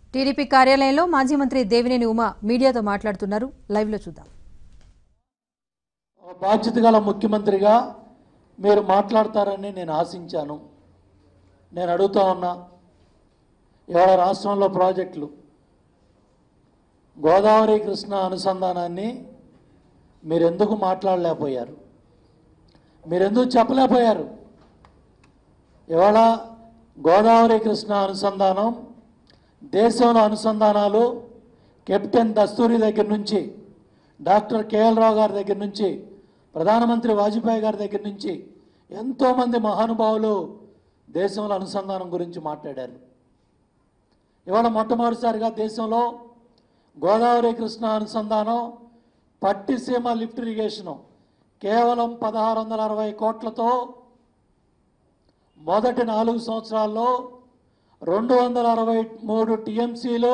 TDP కార్యాలయంలో మాజీ మంత్రి దేవినేని ఉమ మీడియాతో మాట్లాడుతున్నారు లైవ్ లో చూద్దాం బాధ్యత గల ముఖ్యమంత్రిగా మీరు మాట్లాడతారని నేను ఆశించాను నేను అడుగుతా ఉన్నా ఇవాళ రాష్ట్రంలో ప్రాజెక్టులు గోదావరి కృష్ణ అనుసంధానాన్ని మీరు ఎందుకు మాట్లాడలేకపోయారు మీరు ఎందుకు చెప్పలేకపోయారు ఇవాళ గోదావరి కృష్ణ అనుసంధానం దేశంలో అనుసంధానాలు కెప్టెన్ దస్తూరి దగ్గర నుంచి డాక్టర్ కేఎల్ రావు గారి దగ్గర నుంచి ప్రధానమంత్రి వాజ్పేయి గారి దగ్గర నుంచి ఎంతోమంది మహానుభావులు దేశంలో అనుసంధానం గురించి మాట్లాడారు ఇవాళ మొట్టమొదటిసారిగా దేశంలో గోదావరి కృష్ణ అనుసంధానం పట్టిసీమ లిఫ్ట్ ఇరిగేషను కేవలం పదహారు వందల అరవై కోట్లతో మొదటి నాలుగు సంవత్సరాల్లో రెండు వందల అరవై మూడు టీఎంసీలు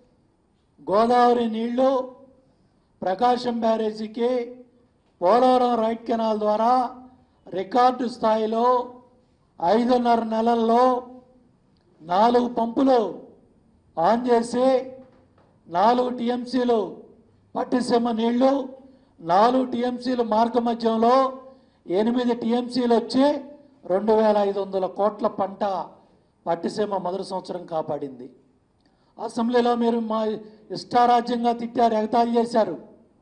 గోదావరి నీళ్లు ప్రకాశం బ్యారేజీకి పోలవరం రైట్ కెనాల్ ద్వారా రికార్డు స్థాయిలో ఐదున్నర నెలల్లో నాలుగు పంపులు ఆన్ చేసి నాలుగు టీఎంసీలు పట్టిసీమ నీళ్లు నాలుగు టీఎంసీలు మార్గ మధ్యంలో ఎనిమిది టీఎంసీలు వచ్చి రెండు వేల ఐదు వందల కోట్ల పంట పట్టిసీమ మొదటి సంవత్సరం కాపాడింది అసెంబ్లీలో మీరు మా ఇష్టారాజ్యంగా తిట్టారు ఎగతాళి చేశారు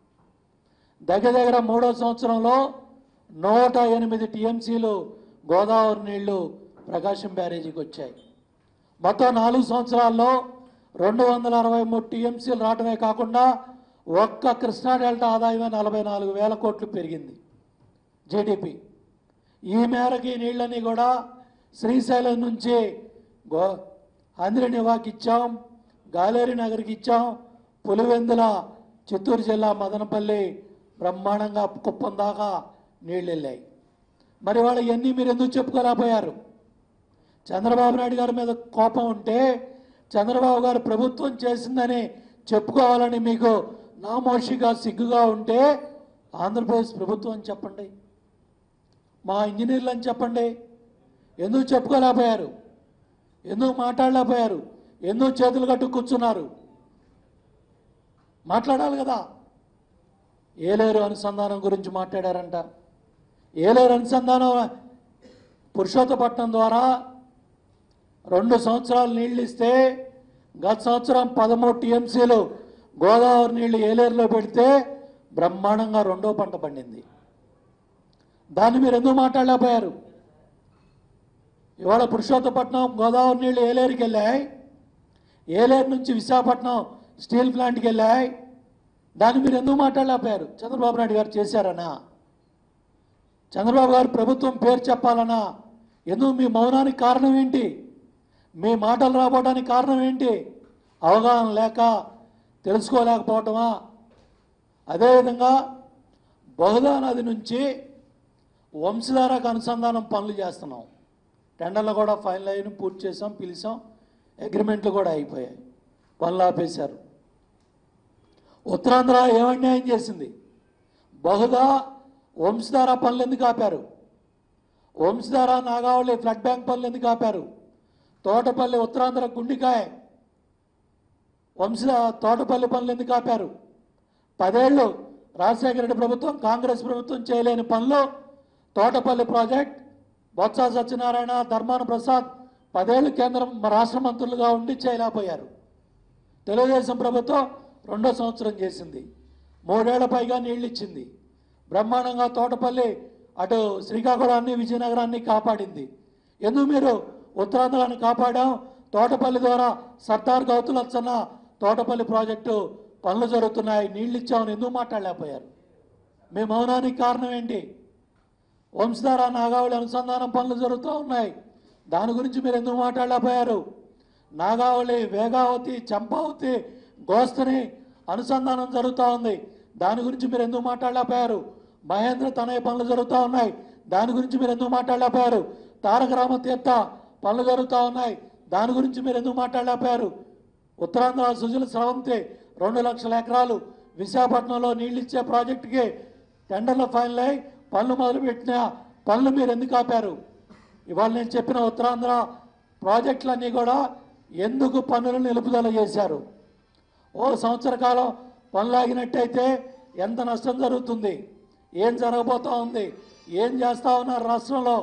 దగ్గర దగ్గర మూడో సంవత్సరంలో నూట ఎనిమిది టీఎంసీలు గోదావరి నీళ్లు ప్రకాశం బ్యారేజీకి వచ్చాయి మొత్తం నాలుగు సంవత్సరాల్లో రెండు వందల అరవై మూడు టీఎంసీలు రావడమే కాకుండా ఒక్క కృష్ణా డెల్టా ఆదాయమే నలభై నాలుగు వేల కోట్లు పెరిగింది జీడిపి ఈ మేరకు ఈ నీళ్ళని కూడా శ్రీశైలం నుంచి గో అంద్రినివాకి ఇచ్చాం గాలేరి నగర్కి ఇచ్చాం పులివెందుల చిత్తూరు జిల్లా మదనపల్లి బ్రహ్మాండంగా కుప్పం దాకా నీళ్ళు వెళ్ళాయి మరి వాళ్ళు ఇవన్నీ మీరు ఎందుకు చెప్పుకోలేకపోయారు చంద్రబాబు నాయుడు గారి మీద కోపం ఉంటే చంద్రబాబు గారు ప్రభుత్వం చేసిందని చెప్పుకోవాలని మీకు నామోషిగా సిగ్గుగా ఉంటే ఆంధ్రప్రదేశ్ ప్రభుత్వం అని చెప్పండి మా ఇంజనీర్లు అని చెప్పండి ఎందుకు చెప్పుకోలేకపోయారు ఎందుకు మాట్లాడలేకపోయారు ఎందుకు చేతులు కట్టు కూర్చున్నారు మాట్లాడాలి కదా ఏలేరు అనుసంధానం గురించి మాట్లాడారంట ఏలేరు అనుసంధానం పురుషోత్తపట్నం ద్వారా రెండు సంవత్సరాలు నీళ్ళు ఇస్తే గత సంవత్సరం పదమూడు టీఎంసీలు గోదావరి నీళ్లు ఏలేరులో పెడితే బ్రహ్మాండంగా రెండో పంట పండింది దాన్ని మీరు ఎందుకు మాట్లాడలేకపోయారు ఇవాళ పురుషోత్తపట్నం గోదావరి నీళ్లు ఏలేరుకి వెళ్ళాయి ఏలేరు నుంచి విశాఖపట్నం స్టీల్ ప్లాంట్కి వెళ్ళాయి దాన్ని మీరు ఎందుకు మాట్లాడలేకపోయారు చంద్రబాబు నాయుడు గారు చేశారనా చంద్రబాబు గారు ప్రభుత్వం పేరు చెప్పాలనా ఎందుకు మీ మౌనానికి కారణం ఏంటి మీ మాటలు రాబోవడానికి కారణం ఏంటి అవగాహన లేక తెలుసుకోలేకపోవటమా అదేవిధంగా బహుదా నది నుంచి వంశధారకు అనుసంధానం పనులు చేస్తున్నాం టెండర్లు కూడా ఫైనల్ అయిన పూర్తి చేసాం పిలిచాం అగ్రిమెంట్లు కూడా అయిపోయాయి పనులు ఆపేశారు ఉత్తరాంధ్ర ఏమన్యాయం చేసింది బహుదా వంశధార పనులు ఎందుకు ఆపారు వంశధార నాగావళి ఫ్లడ్ బ్యాంక్ పనులు ఎందుకు ఆపారు తోటపల్లి ఉత్తరాంధ్ర గుండికాయ వంశ తోటపల్లి పనులు ఎందుకు ఆపారు పదేళ్ళు రాజశేఖర రెడ్డి ప్రభుత్వం కాంగ్రెస్ ప్రభుత్వం చేయలేని పనులు తోటపల్లి ప్రాజెక్ట్ బొత్స సత్యనారాయణ ధర్మాన ప్రసాద్ పదేళ్ళు కేంద్రం రాష్ట్ర మంత్రులుగా ఉండి చేయలేకపోయారు తెలుగుదేశం ప్రభుత్వం రెండో సంవత్సరం చేసింది మూడేళ్ల పైగా నీళ్ళు ఇచ్చింది బ్రహ్మాండంగా తోటపల్లి అటు శ్రీకాకుళాన్ని విజయనగరాన్ని కాపాడింది ఎందుకు మీరు ఉత్తరాంధ్రాన్ని కాపాడాం తోటపల్లి ద్వారా సర్దార్ గౌతులచ్చన్న తోటపల్లి ప్రాజెక్టు పనులు జరుగుతున్నాయి నీళ్ళు ఇచ్చామని ఎందుకు మాట్లాడలేకపోయారు మీ మౌనానికి కారణం ఏంటి వంశధార నాగావళి అనుసంధానం పనులు జరుగుతూ ఉన్నాయి దాని గురించి మీరు ఎందుకు మాట్లాడలేకపోయారు నాగావళి వేగావతి చంపావతి గోస్తని అనుసంధానం జరుగుతూ ఉంది దాని గురించి మీరు ఎందుకు మాట్లాడలేకపోయారు మహేంద్ర తనయ పనులు జరుగుతూ ఉన్నాయి దాని గురించి మీరు ఎందుకు మాట్లాడలేకపోయారు తారక రామ తీర్థ పనులు జరుగుతూ ఉన్నాయి దాని గురించి మీరు ఎందుకు మాట్లాడలేకపోయారు ఉత్తరాంధ్ర సుజల స్రవంతి రెండు లక్షల ఎకరాలు విశాఖపట్నంలో నీళ్ళు ఇచ్చే ప్రాజెక్టుకి టెండర్లు ఫైనల్ అయి పనులు మొదలుపెట్టిన పనులు మీరు ఎందుకు ఆపారు ఇవాళ నేను చెప్పిన ఉత్తరాంధ్ర ప్రాజెక్టులన్నీ కూడా ఎందుకు పన్నులు నిలుపుదల చేశారు ఓ సంవత్సర కాలం పనులు ఆగినట్టయితే ఎంత నష్టం జరుగుతుంది ఏం జరగబోతా ఉంది ఏం చేస్తా ఉన్నారు రాష్ట్రంలో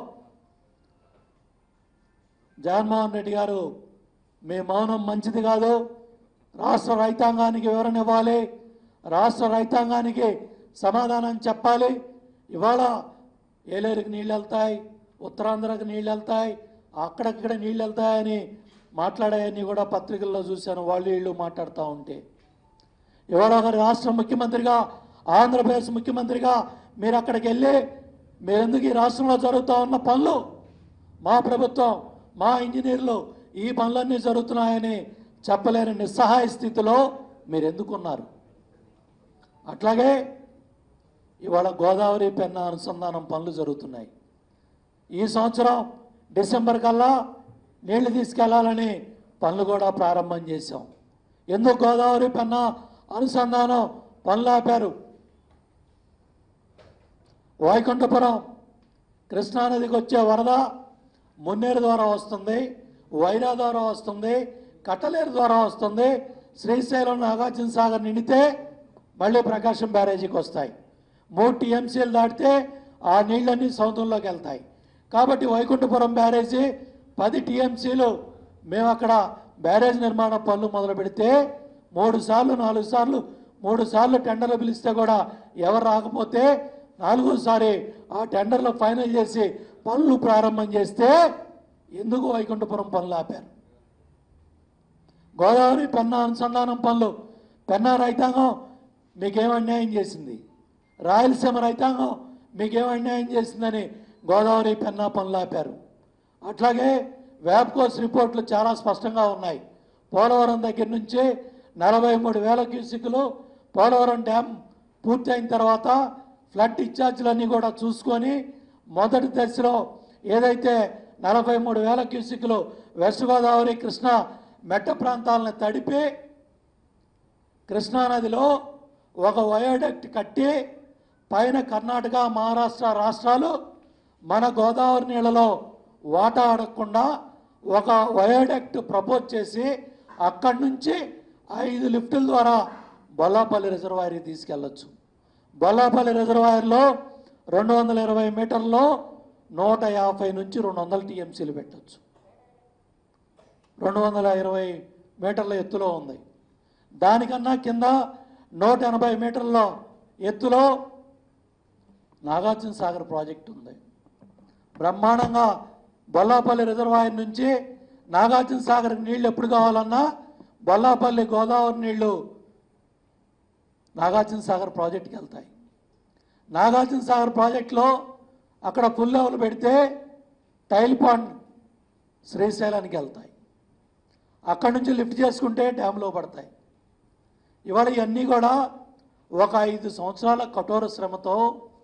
జగన్మోహన్ రెడ్డి గారు మీ మౌనం మంచిది కాదు రాష్ట్ర రైతాంగానికి వివరణ ఇవ్వాలి రాష్ట్ర రైతాంగానికి సమాధానం చెప్పాలి ఇవాళ ఏలేరుకి నీళ్ళు వెళ్తాయి ఉత్తరాంధ్రకి నీళ్ళు వెళ్తాయి అక్కడక్కడ నీళ్ళు వెళ్తాయని మాట్లాడాయని కూడా పత్రికల్లో చూశాను వాళ్ళు వీళ్ళు మాట్లాడుతూ ఉంటే ఇవాళ ఒక రాష్ట్ర ముఖ్యమంత్రిగా ఆంధ్రప్రదేశ్ ముఖ్యమంత్రిగా మీరు అక్కడికి వెళ్ళి మీరెందుకు ఈ రాష్ట్రంలో జరుగుతూ ఉన్న పనులు మా ప్రభుత్వం మా ఇంజనీర్లు ఈ పనులన్నీ జరుగుతున్నాయని చెప్పలేని నిస్సహాయ స్థితిలో మీరు ఎందుకున్నారు అట్లాగే ఇవాళ గోదావరి పెన్న అనుసంధానం పనులు జరుగుతున్నాయి ఈ సంవత్సరం డిసెంబర్ కల్లా నీళ్లు తీసుకెళ్లాలని పనులు కూడా ప్రారంభం చేశాం ఎందుకు గోదావరి పెన్న అనుసంధానం పనులు ఆపారు వైకుంఠపురం కృష్ణానదికి వచ్చే వరద మున్నేరు ద్వారా వస్తుంది వైరా ద్వారా వస్తుంది కట్టలేరు ద్వారా వస్తుంది శ్రీశైలం నాగార్జున సాగర్ నిండితే మళ్ళీ ప్రకాశం బ్యారేజీకి వస్తాయి మూడు టీఎంసీలు దాటితే ఆ నీళ్ళన్నీ సముద్రంలోకి వెళ్తాయి కాబట్టి వైకుంఠపురం బ్యారేజీ పది టీఎంసీలు మేము అక్కడ బ్యారేజ్ నిర్మాణ పనులు మొదలు పెడితే మూడు సార్లు నాలుగు సార్లు మూడు సార్లు టెండర్లు పిలిస్తే కూడా ఎవరు రాకపోతే నాలుగోసారి ఆ టెండర్లు ఫైనల్ చేసి పనులు ప్రారంభం చేస్తే ఎందుకు వైకుంఠపురం పనులు ఆపారు గోదావరి పెన్నా అనుసంధానం పనులు పెన్నా రైతాంగం మీకేం అన్యాయం చేసింది రాయలసీమ రైతాంగం మీకేం అన్యాయం చేసిందని గోదావరి పెన్నా పనులు ఆపారు అట్లాగే వ్యాప్కోస్ రిపోర్ట్లు చాలా స్పష్టంగా ఉన్నాయి పోలవరం దగ్గర నుంచి నలభై మూడు వేల క్యూసిక్లు పోలవరం డ్యామ్ పూర్తయిన తర్వాత ఫ్లడ్ డిశ్చార్జ్లన్నీ కూడా చూసుకొని మొదటి దశలో ఏదైతే నలభై మూడు వేల క్యూసిక్లు వెస్ట్ గోదావరి కృష్ణా మెట్ట ప్రాంతాలను తడిపి కృష్ణానదిలో ఒక వయోడక్ట్ కట్టి పైన కర్ణాటక మహారాష్ట్ర రాష్ట్రాలు మన గోదావరి నీళ్ళలో వాటా అడగకుండా ఒక వయోడక్ట్ ప్రపోజ్ చేసి అక్కడి నుంచి ఐదు లిఫ్టుల ద్వారా బొల్లాపల్లి రిజర్వాయర్కి తీసుకెళ్ళొచ్చు బొల్లాపల్లి రిజర్వాయర్లో రెండు వందల ఇరవై మీటర్లో నూట యాభై నుంచి రెండు వందల టీఎంసీలు పెట్టచ్చు రెండు వందల ఇరవై మీటర్ల ఎత్తులో ఉంది దానికన్నా కింద నూట ఎనభై మీటర్ల ఎత్తులో నాగార్జున సాగర్ ప్రాజెక్ట్ ఉంది బ్రహ్మాండంగా బొల్లాపల్లి రిజర్వాయర్ నుంచి నాగార్జున సాగర్కి నీళ్లు ఎప్పుడు కావాలన్నా బొల్లాపల్లి గోదావరి నీళ్లు నాగార్జున సాగర్ ప్రాజెక్ట్కి వెళ్తాయి నాగార్జున సాగర్ ప్రాజెక్టులో అక్కడ ఫుల్ లెవెల్ పెడితే టైల్ పాండ్ శ్రీశైలానికి వెళ్తాయి అక్కడి నుంచి లిఫ్ట్ చేసుకుంటే డ్యామ్లో పడతాయి ఇవాళ ఇవన్నీ కూడా ఒక ఐదు సంవత్సరాల కఠోర శ్రమతో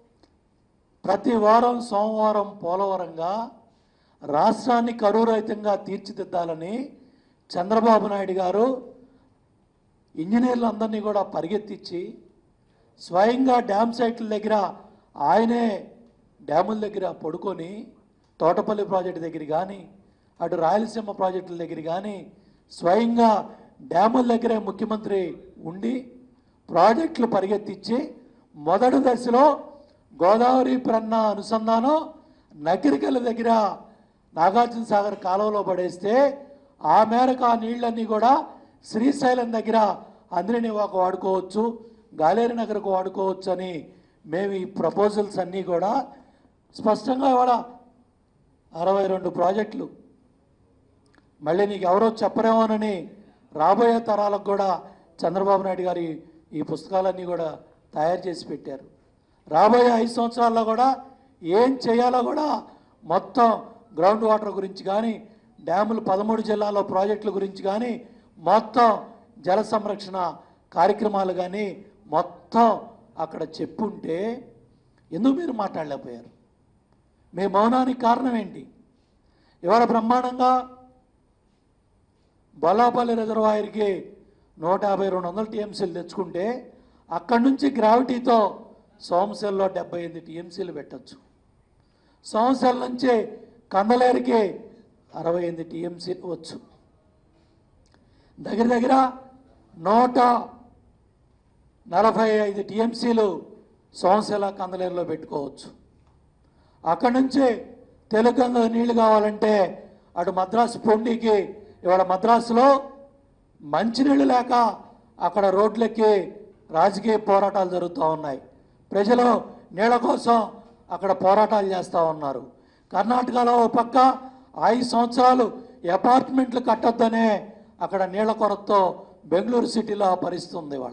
ప్రతి వారం సోమవారం పోలవరంగా రాష్ట్రాన్ని కరువు రహితంగా తీర్చిదిద్దాలని చంద్రబాబు నాయుడు గారు ఇంజనీర్లందరినీ కూడా పరిగెత్తించి స్వయంగా డ్యామ్ సైట్ల దగ్గర ఆయనే డ్యాముల దగ్గర పడుకొని తోటపల్లి ప్రాజెక్టు దగ్గర కానీ అటు రాయలసీమ ప్రాజెక్టుల దగ్గర కానీ స్వయంగా డ్యాముల దగ్గరే ముఖ్యమంత్రి ఉండి ప్రాజెక్టులు పరిగెత్తించి మొదటి దశలో గోదావరి ప్రన్న అనుసంధానం నకిరికల దగ్గర నాగార్జున సాగర్ కాలువలో పడేస్తే ఆ మేరకు ఆ నీళ్ళన్నీ కూడా శ్రీశైలం దగ్గర అందరినీ ఒక వాడుకోవచ్చు గాలేరు నగర్కు వాడుకోవచ్చు అని మేము ఈ ప్రపోజల్స్ అన్నీ కూడా స్పష్టంగా ఇవాళ అరవై రెండు ప్రాజెక్టులు మళ్ళీ నీకు ఎవరో చెప్పరేమోనని రాబోయే తరాలకు కూడా చంద్రబాబు నాయుడు గారి ఈ పుస్తకాలన్నీ కూడా తయారు చేసి పెట్టారు రాబోయే ఐదు సంవత్సరాల్లో కూడా ఏం చేయాలో కూడా మొత్తం గ్రౌండ్ వాటర్ గురించి కానీ డ్యాములు పదమూడు జిల్లాలో ప్రాజెక్టుల గురించి కానీ మొత్తం జల సంరక్షణ కార్యక్రమాలు కానీ మొత్తం అక్కడ చెప్పుంటే ఎందుకు మీరు మాట్లాడలేకపోయారు మీ మౌనానికి కారణం ఏంటి ఇవాళ బ్రహ్మాండంగా బొల్లాపల్లి రిజర్వాయర్కి నూట యాభై రెండు వందల టీఎంసీలు తెచ్చుకుంటే అక్కడి నుంచి గ్రావిటీతో సోమశల్లో డెబ్బై ఎనిమిది టీఎంసీలు పెట్టచ్చు సోమశల్ నుంచి కందలేరుకి అరవై ఎనిమిది టీఎంసీలు వచ్చు దగ్గర దగ్గర నూట నలభై ఐదు టీఎంసీలు సోమశిల కందలేరులో పెట్టుకోవచ్చు అక్కడి నుంచి తెలుగంగ నీళ్లు కావాలంటే అటు మద్రాసు పొండికి ఇవాళ మద్రాసులో మంచినీళ్ళు లేక అక్కడ రోడ్లెక్కి రాజకీయ పోరాటాలు జరుగుతూ ఉన్నాయి ప్రజలు నీళ్ళ కోసం అక్కడ పోరాటాలు చేస్తూ ఉన్నారు కర్ణాటకలో ఓ పక్క ఐదు సంవత్సరాలు అపార్ట్మెంట్లు కట్టొద్దనే అక్కడ నీళ్ల కొరతతో బెంగళూరు సిటీలో ఆ పరిస్థితి ఉంది ఇవాళ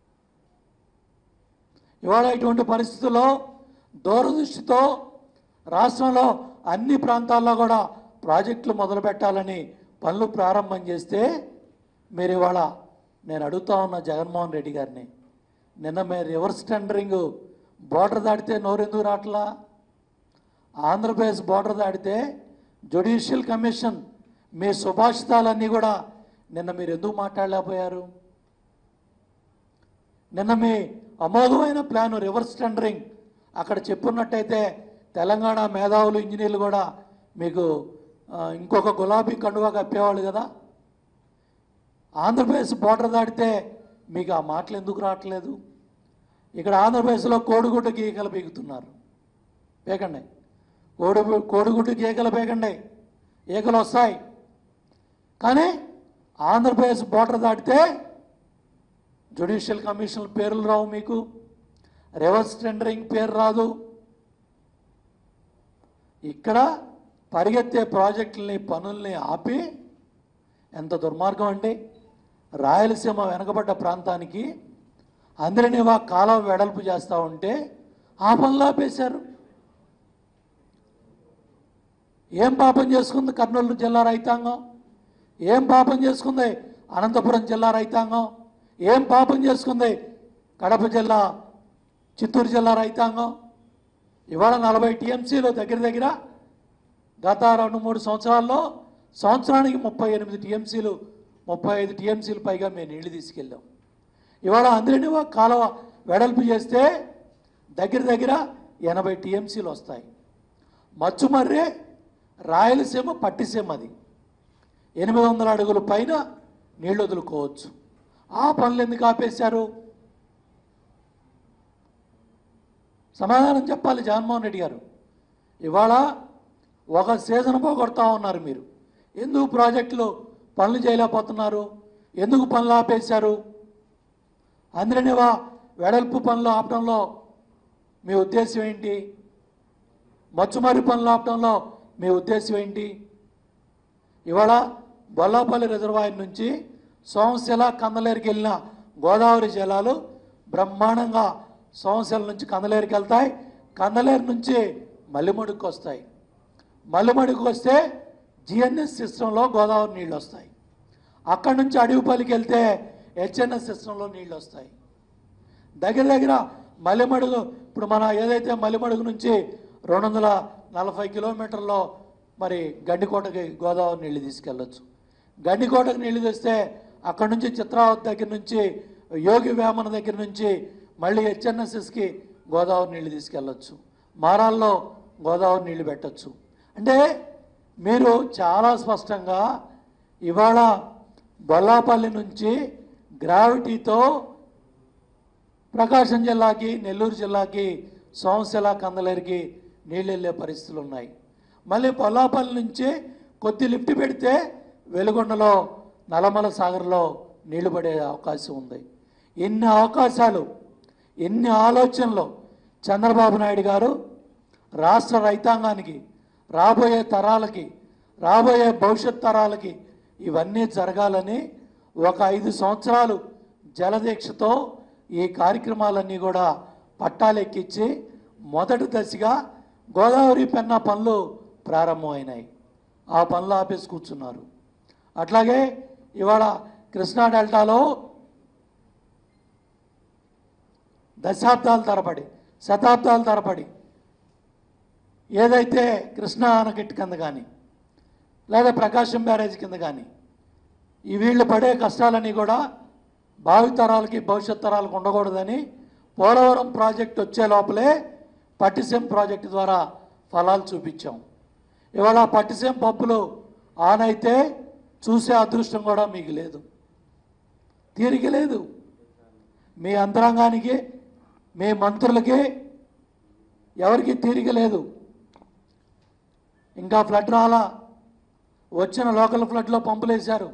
ఇవాళ ఇటువంటి పరిస్థితుల్లో దూరదృష్టితో రాష్ట్రంలో అన్ని ప్రాంతాల్లో కూడా ప్రాజెక్టులు మొదలు పెట్టాలని పనులు ప్రారంభం చేస్తే మీరు ఇవాళ నేను అడుగుతా ఉన్న జగన్మోహన్ రెడ్డి గారిని నిన్న మీరు రివర్స్ టెండరింగ్ బోర్డర్ దాటితే నోరెందుకు రావట్లా ఆంధ్రప్రదేశ్ బోర్డర్ దాటితే జ్యుడిషియల్ కమిషన్ మీ సుభాషితాలన్నీ కూడా నిన్న మీరు ఎందుకు మాట్లాడలేకపోయారు నిన్న మీ అమోఘమైన ప్లాన్ రివర్స్ టెండరింగ్ అక్కడ చెప్పున్నట్టయితే తెలంగాణ మేధావులు ఇంజనీర్లు కూడా మీకు ఆ, ఇంకొక గులాబీ కండువా కప్పేవాళ్ళు కదా ఆంధ్రప్రదేశ్ బోర్డర్ దాటితే మీకు ఆ మాటలు ఎందుకు రావట్లేదు ఇక్కడ ఆంధ్రప్రదేశ్లో కోడిగుడ్డు గీకలు పీకుతున్నారు పీకండి కోడి కోడిగుడ్డు గీకలు పీకండి ఈకలు వస్తాయి కానీ ఆంధ్రప్రదేశ్ బోర్డర్ దాటితే జ్యుడిషియల్ కమిషన్ పేర్లు రావు మీకు రివర్స్ టెండరింగ్ పేరు రాదు ఇక్కడ పరిగెత్తే ప్రాజెక్టుల్ని పనుల్ని ఆపి ఎంత దుర్మార్గం అండి రాయలసీమ వెనకబడ్డ ప్రాంతానికి అందరినివా కాలువ వెడల్పు చేస్తూ ఉంటే ఆ పనులు ఆపేశారు ఏం పాపం చేసుకుంది కర్నూలు జిల్లా రైతాంగం ఏం పాపం చేసుకుంది అనంతపురం జిల్లా రైతాంగం ఏం పాపం చేసుకుంది కడప జిల్లా చిత్తూరు జిల్లా రైతాంగం ఇవాళ నలభై టీఎంసీలు దగ్గర దగ్గర గత రెండు మూడు సంవత్సరాల్లో సంవత్సరానికి ముప్పై ఎనిమిది టీఎంసీలు ముప్పై ఐదు టీఎంసీలు పైగా మేము నీళ్లు తీసుకెళ్ళాం ఇవాళ అందరినీ ఒక కాలువ వెడల్పు చేస్తే దగ్గర దగ్గర ఎనభై టీఎంసీలు వస్తాయి మచ్చుమర్రే రాయలసీమ పట్టిసీమ అది ఎనిమిది వందల అడుగుల పైన నీళ్లు వదులుకోవచ్చు ఆ పనులు ఎందుకు ఆపేశారు సమాధానం చెప్పాలి జగన్మోహన్ రెడ్డి గారు ఇవాళ ఒక సీజన్ పోగొడతా ఉన్నారు మీరు ఎందుకు ప్రాజెక్టులు పనులు చేయలేకపోతున్నారు ఎందుకు పనులు ఆపేశారు అందరినివా వెడల్పు పనులు ఆపడంలో మీ ఉద్దేశం ఏంటి మచ్చుమారి పనులు ఆపడంలో మీ ఉద్దేశం ఏంటి ఇవాళ బొల్లాపల్లి రిజర్వాయర్ నుంచి సోమశిల కందలేరుకి వెళ్ళిన గోదావరి జలాలు బ్రహ్మాండంగా సోమశిల నుంచి కందలేరుకి వెళ్తాయి కందలేరు నుంచి మల్లిమడుకు వస్తాయి మల్లిమడుకు వస్తే జిఎన్ఎస్ సిస్టంలో గోదావరి నీళ్ళు వస్తాయి అక్కడి నుంచి అడవిపల్లికి వెళ్తే హెచ్ఎన్ఎస్ సిస్టంలో నీళ్ళు వస్తాయి దగ్గర దగ్గర మల్లిమడుగు ఇప్పుడు మన ఏదైతే మల్లిమడుగు నుంచి రెండు వందల నలభై కిలోమీటర్లో మరి గండికోటకి గోదావరి నీళ్ళు తీసుకెళ్ళొచ్చు గండికోటకి నీళ్ళు తెస్తే అక్కడ నుంచి చిత్రావతి దగ్గర నుంచి యోగి వేమన దగ్గర నుంచి మళ్ళీ హెచ్ఎన్ఎస్ఎస్కి గోదావరి నీళ్ళు తీసుకెళ్ళొచ్చు మారాల్లో గోదావరి నీళ్ళు పెట్టొచ్చు అంటే మీరు చాలా స్పష్టంగా ఇవాళ బొల్లాపల్లి నుంచి గ్రావిటీతో ప్రకాశం జిల్లాకి నెల్లూరు జిల్లాకి సోమశిల కందలేరికి నీళ్ళు వెళ్ళే పరిస్థితులు ఉన్నాయి మళ్ళీ పొల్లాపల్లి నుంచి కొద్ది లిఫ్ట్ పెడితే వెలుగొండలో నల్లమల సాగర్లో నీళ్లు పడే అవకాశం ఉంది ఎన్ని అవకాశాలు ఎన్ని ఆలోచనలు చంద్రబాబు నాయుడు గారు రాష్ట్ర రైతాంగానికి రాబోయే తరాలకి రాబోయే భవిష్యత్ తరాలకి ఇవన్నీ జరగాలని ఒక ఐదు సంవత్సరాలు జలదీక్షతో ఈ కార్యక్రమాలన్నీ కూడా పట్టాలెక్కించి మొదటి దశగా గోదావరి పెన్నా పనులు ప్రారంభమైనాయి ఆ పనులు ఆపేసి కూర్చున్నారు అట్లాగే ఇవాళ కృష్ణా డెల్టాలో దశాబ్దాల తరబడి శతాబ్దాల తరబడి ఏదైతే కృష్ణా ఆనకట్టు కింద కానీ లేదా ప్రకాశం బ్యారేజ్ కింద కానీ ఈ వీళ్ళు పడే కష్టాలన్నీ కూడా భావితరాలకి భవిష్యత్ తరాలకు ఉండకూడదని పోలవరం ప్రాజెక్ట్ వచ్చే లోపలే పట్టిసీమ ప్రాజెక్టు ద్వారా ఫలాలు చూపించాం ఇవాళ ఆ పట్టిసీమ పప్పులు ఆన్ అయితే చూసే అదృష్టం కూడా మీకు లేదు తీరిక లేదు మీ అంతరంగానికి మీ మంత్రులకి ఎవరికి తీరిక లేదు ఇంకా ఫ్లడ్ రాలా వచ్చిన లోకల్ ఫ్లడ్లో పంపులేశారు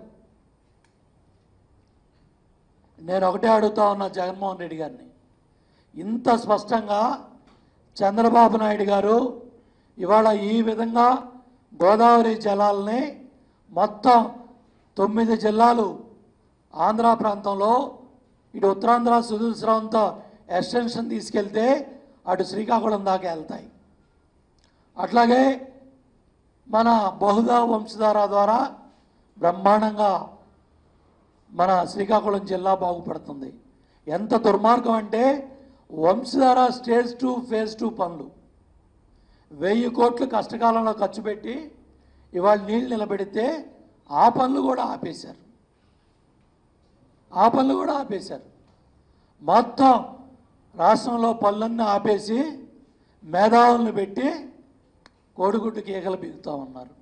నేను ఒకటే అడుగుతా ఉన్నా జగన్మోహన్ రెడ్డి గారిని ఇంత స్పష్టంగా చంద్రబాబు నాయుడు గారు ఇవాళ ఈ విధంగా గోదావరి జలాల్ని మొత్తం తొమ్మిది జిల్లాలు ఆంధ్ర ప్రాంతంలో ఇటు ఉత్తరాంధ్ర సుదూసరంతో ఎక్స్టెన్షన్ తీసుకెళ్తే అటు శ్రీకాకుళం దాకా వెళ్తాయి అట్లాగే మన బహుదా వంశధార ద్వారా బ్రహ్మాండంగా మన శ్రీకాకుళం జిల్లా బాగుపడుతుంది ఎంత దుర్మార్గం అంటే Vamsadhara stage two phase two పనులు వెయ్యి కోట్లు కష్టకాలంలో ఖర్చు పెట్టి ఇవాళ నీళ్ళు నిలబెడితే ఆ పనులు కూడా ఆపేశారు ఆ పనులు కూడా ఆపేశారు మొత్తం రాష్ట్రంలో పనులన్నీ ఆపేసి మేధావులను పెట్టి కోడిగుడ్డు కేకలు బిగుతూ ఉన్నారు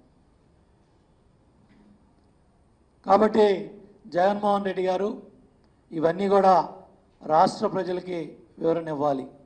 కాబట్టి జగన్మోహన్ రెడ్డి గారు ఇవన్నీ కూడా రాష్ట్ర ప్రజలకి వివరణ ఇవ్వాలి